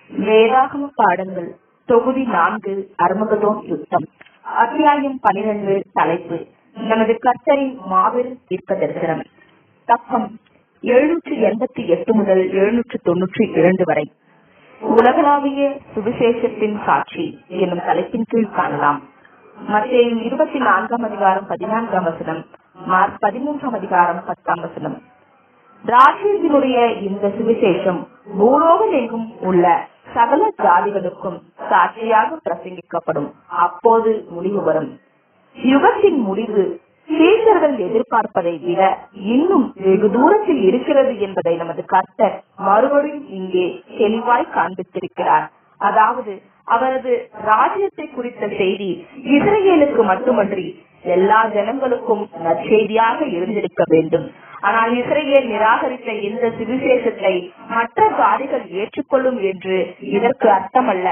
வேதாகம பாடங்கள் தொகுதி நான்கு அர்மகதோன் யுத்தம் அத்தியாயம் பனிரெண்டு தலைப்பு நமது கர்த்தரின் மாபெரும் தீர்க்க தரிசனம் தப்பம் எழுநூற்றி எண்பத்தி எட்டு முதல் எழுநூற்று தொன்னூற்றி இரண்டு வரை உலகளாவிய சுவிசேஷத்தின் சாட்சி என்னும் தலைப்பின் கீழ் காணலாம் மத்திய இருபத்தி நான்காம் அதிகாரம் பதினான்காம் வசனம் மார்க் பதிமூன்றாம் அதிகாரம் பத்தாம் வசனம் ராஜ்யத்தினுடைய இந்த சுவிசேஷம் பூலோகம் எங்கும் உள்ள சகல ஜாதிகளுக்கும் சாட்சியாக பிரசங்கிக்கப்படும் அப்போது முடிவு வரும் யுகத்தின் முடிவு சீசர்கள் எதிர்பார்ப்பதை விட இன்னும் வெகு தூரத்தில் இருக்கிறது என்பதை நமது கர்த்தர் மறுபடியும் இங்கே தெளிவாய் காண்பித்திருக்கிறார் அதாவது அவரது ராஜ்யத்தை குறித்த செய்தி இஸ்ரேலுக்கு மட்டுமன்றி எல்லா ஜனங்களுக்கும் நற்செய்தியாக இருந்திருக்க வேண்டும் ஆனால் இஸ்ரேல் நிராகரித்த இந்த சுவிசேஷத்தை மற்ற ஜாதிகள் ஏற்றுக்கொள்ளும் என்று இதற்கு அர்த்தமல்ல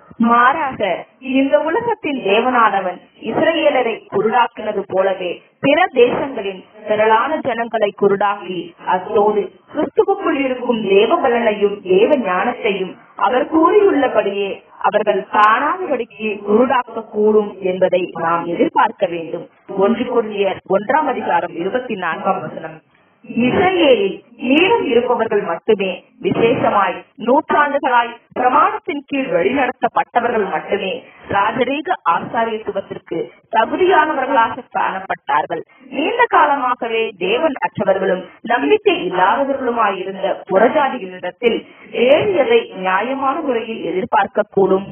மாறாக இந்த உலகத்தின் தேவனானவன் இஸ்ரேலரை குருடாக்கினது போலவே பிற தேசங்களின் திரளான ஜனங்களை குருடாக்கி அத்தோடு கிறிஸ்துவுக்குள் இருக்கும் தேவ பலனையும் தேவ ஞானத்தையும் அவர் கூறியுள்ளபடியே அவர்கள் காணாதபடிக்கு குருடாக்க கூடும் என்பதை நாம் எதிர்பார்க்க வேண்டும் ஒன்று கொள்ளியர் ஒன்றாம் அதிகாரம் இருபத்தி நான்காம் வசனம் இஸ்ரேலில் மீதம் இருப்பவர்கள் மட்டுமே விசேஷமாய் நூற்றாண்டுகளாய் பிரமாணத்தின் கீழ் வழிநடத்தப்பட்டவர்கள் மட்டுமே ராஜரீக ஆசாரியத்துவத்திற்கு தகுதியானவர்களாக காணப்பட்டார்கள் நீண்ட காலமாகவே தேவன் அற்றவர்களும் நம்பிக்கை இல்லாதவர்களுமாயிருந்த புறஜாதிகளிடத்தில் வேறியதை நியாயமான முறையில் எதிர்பார்க்க கூடும்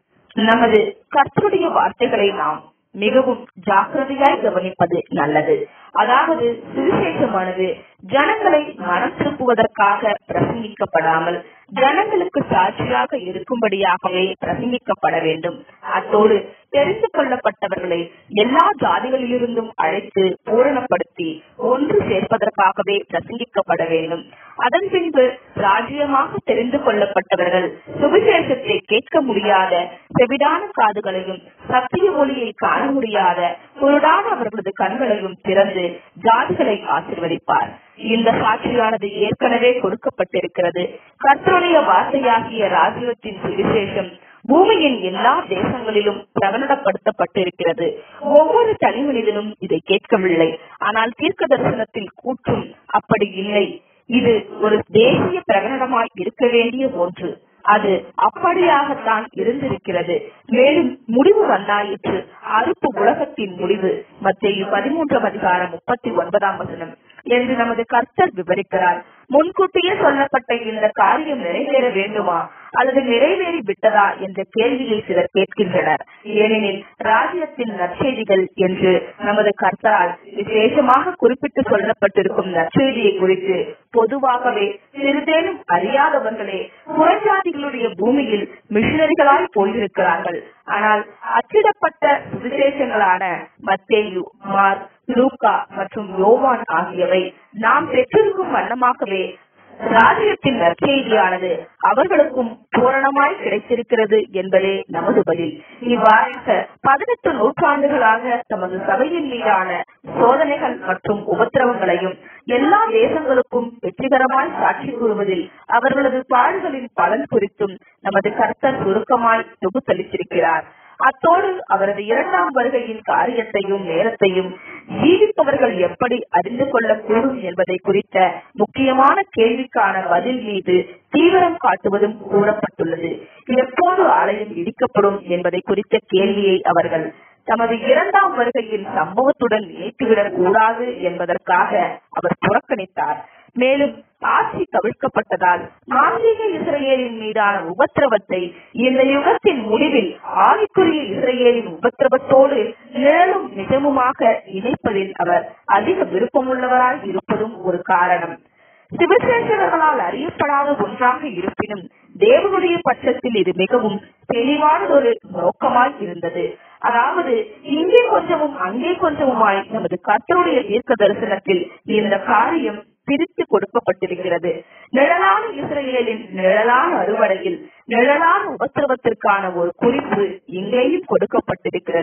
நமது கர்த்தருடைய வார்த்தைகளை நாம் மிகவும் ஜாக்கிரதையாய் கவனிப்பது நல்லது அதாவது சுவிசேஷமானது ஜனங்களை மனம் திருப்புவதற்காக பிரசங்கிக்கப்படாமல் ஜனங்களுக்கு சாட்சியாக இருக்கும்படியாகவே பிரசங்கிக்கப்பட வேண்டும் அத்தோடு தெரிந்து கொள்ளப்பட்டவர்களை எல்லா ஜாதிகளிலிருந்தும் அழைத்து பூரணப்படுத்தி ஒன்று சேர்ப்பதற்காகவே பிரசங்கிக்கப்பட வேண்டும் அதன் பின்பு ராஜ்யமாக தெரிந்து கொள்ளப்பட்டவர்கள் சுவிசேஷத்தை கேட்க முடியாத செவிடான காதுகளையும் சத்திய ஒளியை காண முடியாத குருடான அவர்களது கண்களையும் திறந்து ஜாதிகளை ஆசிர்வதிப்பார் இந்த சாட்சியானது ஏற்கனவே கொடுக்கப்பட்டிருக்கிறது கர்த்தருடைய வார்த்தையாகிய ராஜ்யத்தின் சுவிசேஷம் பூமியின் எல்லா தேசங்களிலும் பிரகடனப்படுத்தப்பட்டிருக்கிறது ஒவ்வொரு தனி மனிதனும் இதை கேட்கவில்லை ஆனால் தீர்க்க தரிசனத்தில் கூற்றும் அப்படி இல்லை இது ஒரு தேசிய பிரகடனமாய் இருக்க வேண்டிய ஒன்று அது அப்படியாகத்தான் இருந்திருக்கிறது மேலும் முடிவு வந்தாயிற்று அறுப்பு உலகத்தின் முடிவு மத்திய பதிமூன்றாம் அதிகாரம் முப்பத்தி ஒன்பதாம் வசனம் என்று நமது கர்த்தர் விவரிக்கிறார் முன்கூட்டியே சொல்லப்பட்ட இந்த காரியம் நிறைவேற வேண்டுமா அல்லது நிறைவேறி விட்டதா என்ற கேள்வியை சிலர் கேட்கின்றனர் ஏனெனில் ராஜ்யத்தின் நற்செய்திகள் என்று நமது கர்த்தரால் விசேஷமாக குறிப்பிட்டு சொல்லப்பட்டிருக்கும் நற்செய்தியை குறித்து பொதுவாகவே சிறிதேனும் அறியாதவர்களே புறஜாதிகளுடைய பூமியில் மிஷினரிகளாய் போயிருக்கிறார்கள் ஆனால் அச்சிடப்பட்ட சுவிசேஷங்களான மத்தேயு மார்க் லூக்கா மற்றும் யோவான் ஆகியவை நாம் பெற்றிருக்கும் வண்ணமாகவே ராஜ்யத்தின் நற்செய்தியானது அவர்களுக்கும் பூரணமாய் கிடைத்திருக்கிறது என்பதே நமது பதில் இவ்வாறாக பதினெட்டு நூற்றாண்டுகளாக தமது சபையின் மீதான சோதனைகள் மற்றும் உபத்திரவங்களையும் எல்லா தேசங்களுக்கும் வெற்றிகரமாய் சாட்சி கூறுவதில் அவர்களது பாடுகளின் பலன் குறித்தும் நமது கர்த்தர் சுருக்கமாய் தொகுத்தளித்திருக்கிறார் அத்தோடு அவரது இரண்டாம் வருகையின் காரியத்தையும் நேரத்தையும் ஜீவிப்பவர்கள் எப்படி அறிந்து கொள்ளக்கூடும் என்பதை குறித்த முக்கியமான கேள்விக்கான பதில் மீது தீவிரம் காட்டுவதும் கூறப்பட்டுள்ளது எப்போது ஆலயம் இடிக்கப்படும் என்பதை குறித்த கேள்வியை அவர்கள் தமது இரண்டாம் வருகையின் சம்பவத்துடன் இணைத்துவிடக் கூடாது என்பதற்காக அவர் புறக்கணித்தார் மேலும் ஆட்சி கவிழ்க்கப்பட்டதால் ஆன்மீக இஸ்ரேலின் மீதான உபத்திரவத்தை இந்த யுகத்தின் முடிவில் ஆவிக்குரிய இஸ்ரேலின் உபத்திரவத்தோடு நிழலும் நிஜமுமாக இணைப்பதில் அவர் அதிக விருப்பமுள்ளவராய் இருப்பதும் ஒரு காரணம் சிவசேஷகர்களால் அறியப்படாத ஒன்றாக இருப்பினும் தேவனுடைய பட்சத்தில் இது மிகவும் தெளிவானதொரு நோக்கமாய் இருந்தது அதாவது இங்கே கொஞ்சமும் அங்கே கொஞ்சமுமாய் நமது கர்த்தருடைய தீர்க்க தரிசனத்தில் இந்த காரியம் பிரித்து கொடுக்கப்பட்டிருக்கிறது நிழலான இஸ்ரேலின் நிழலான அறுவடையில் நிழலான உபத்திரவத்திற்கான ஒரு குறிப்பு இங்கேயும் கொடுக்கப்பட்டிருக்கிறது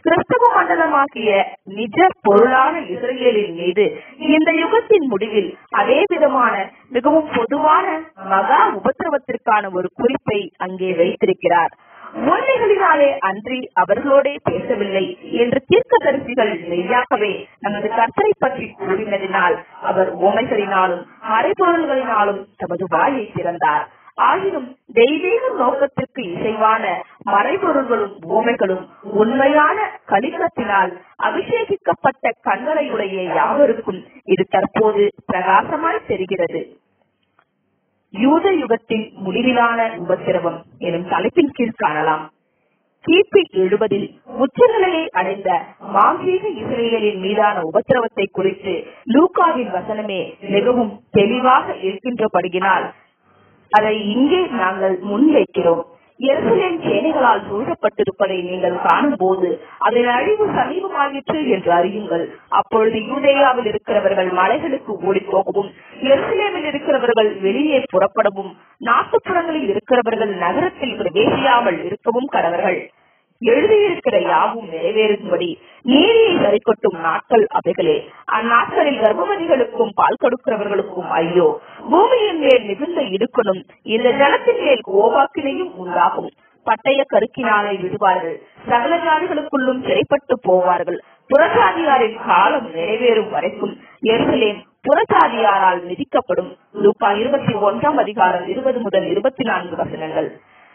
கிறிஸ்தவ மண்டலமாகிய நிஜ பொருளான இஸ்ரேலின் மீது இந்த யுகத்தின் முடிவில் அதே விதமான மிகவும் பொதுவான மகா உபத்திரவத்திற்கான ஒரு குறிப்பை அங்கே வைத்திருக்கிறார் உண்மைகளினாலே அன்றி அவர்களோடே பேசவில்லை என்று தீர்க்கதரிசிகள் மெய்யாகவே நமது கர்த்தரை பற்றி கூறினதினால் அவர் உமைகளினாலும் மறைபொருள்களினாலும் தமது வாயை திறந்தார் ஆயினும் தெய்வீக நோக்கத்திற்கு இசைவான மறைபொருள்களும் ஊமைகளும் உண்மையான கலிக்கத்தினால் அபிஷேகிக்கப்பட்ட கண்களையுடைய யாவருக்கும் இது தற்போது பிரகாசமாய் தெரிகிறது யூத யுகத்தின் முடிவிலான உபத்திரவம் எனும் தலைப்பின் கீழ் காணலாம் கிபி எழுபதில் உச்சநிலையை அடைந்த மாங்கீக இஸ்ரேலின் மீதான உபத்திரவத்தை குறித்து லூகாவின் வசனமே மிகவும் தெளிவாக இருக்கின்றபடியினால் அதை இங்கே நாங்கள் முன்வைக்கிறோம் எருசலேம் சேனைகளால் சூழப்பட்டிருப்பதை நீங்கள் காணும் போது அதன் அழிவு சமீபமாயிற்று என்று அறியுங்கள் அப்பொழுது யூதேயாவில் இருக்கிறவர்கள் மலைகளுக்கு ஓடி போகவும் எருசலேமில் இருக்கிறவர்கள் வெளியே புறப்படவும் நாட்டுப்புறங்களில் இருக்கிறவர்கள் நகரத்தில் பிரவேசியாமல் இருக்கவும் கடவர்கள் எழுதியிருக்கிற யாவும் நிறைவேறும்படி நீதியை சரிக்கட்டும் நாட்கள் அவைகளே அந்நாட்களில் கர்ப்பவதிகளுக்கும் பால் கொடுக்கிறவர்களுக்கும் ஐயோ பூமியின் மேல் மிகுந்த இடுக்கணும் இந்த ஜலத்தின் மேல் கோபாக்கினையும் உண்டாகும் பட்டய கருக்கினாலே விடுவார்கள் சகல ஜாதிகளுக்குள்ளும் சிறைப்பட்டு போவார்கள் புறஜாதியாரின் காலம் நிறைவேறும் வரைக்கும் எருசலேம் புறஜாதியாரால் மிதிக்கப்படும் லூக்கா இருபத்தி ஒன்றாம் அதிகாரம் இருபது முதல் இருபத்தி நான்கு வசனங்கள்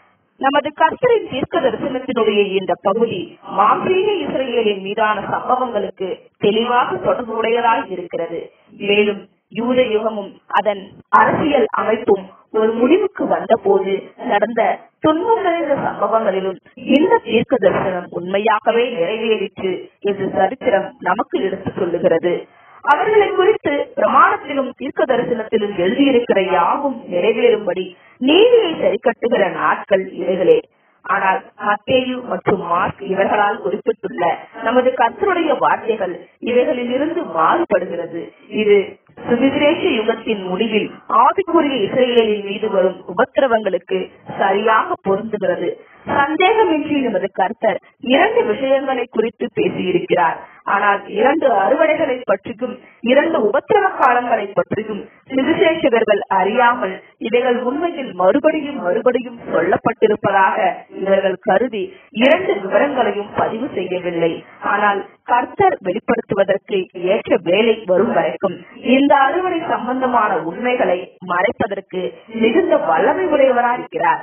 நமது கர்த்தரின் தீர்க்க தரிசனத்தினுடைய இந்த பகுதி மாம்பீக இஸ்ரேலின் மீதான சம்பவங்களுக்கு தெளிவாக தொடர்புடையதாய் இருக்கிறது மேலும் யூத யுகமும் அதன் அரசியல் அமைப்பும் ஒரு முடிவுக்கு வந்த போது நடந்த துன்பம் நிறைந்த சம்பவங்களிலும் இந்த தீர்க்க தரிசனம் உண்மையாகவே நிறைவேறிற்று என்று சரித்திரம் நமக்கு எடுத்து சொல்லுகிறது அவர்களை குறித்து பிரமாணத்திலும் தீர்க்க தரிசனத்திலும் எழுதியிருக்கிற யாவும் நிறைவேறும்படி நீதியை சரிக்கட்டுகிற நாட்கள் இவைகளே ஆனால் மத்தேயு மற்றும் மார்க் இவர்களால் குறிப்பிட்டுள்ள நமது கர்த்தருடைய வார்த்தைகள் இவைகளில் இருந்து மாறுபடுகிறது இது சுவிசேஷ யுகத்தின் முடிவில் ஆவிக்குரிய இஸ்ரேலின் மீது வரும் உபத்திரவங்களுக்கு சரியாக பொருந்துகிறது சந்தேகமின்றி நமது கர்த்தர் இரண்டு விஷயங்களை குறித்து பேசியிருக்கிறார் ஆனால் இரண்டு அறுவடைகளை பற்றியும் இரண்டு உபத்திரவ காலங்களை பற்றியும் சுவிசேஷகர்கள் அறியாமல் இவைகள் உண்மையில் மறுபடியும் மறுபடியும் சொல்லப்பட்டிருப்பதாக இவர்கள் கருதி இரண்டு விவரங்களையும் பதிவு செய்யவில்லை ஆனால் கர்த்தர் வெளிப்படுத்துவதற்கு ஏற்ற வேலை வரும் வரைக்கும் இந்த அறுவடை சம்பந்தமான உண்மைகளை மறைப்பதற்கு மிகுந்த வல்லமை உடையவராயிருக்கிறார்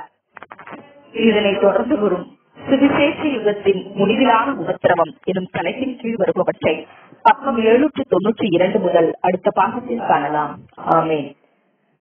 இதனை தொடர்ந்து வரும் சுவிசேஷ யுகத்தின் முடிவிலான உபத்திரவம் எனும் தலைப்பின் கீழ் வருபவற்றை பக்கம் எழுநூற்று தொன்னூற்றி இரண்டு முதல் அடுத்த பாகத்தில் காணலாம் ஆமேன்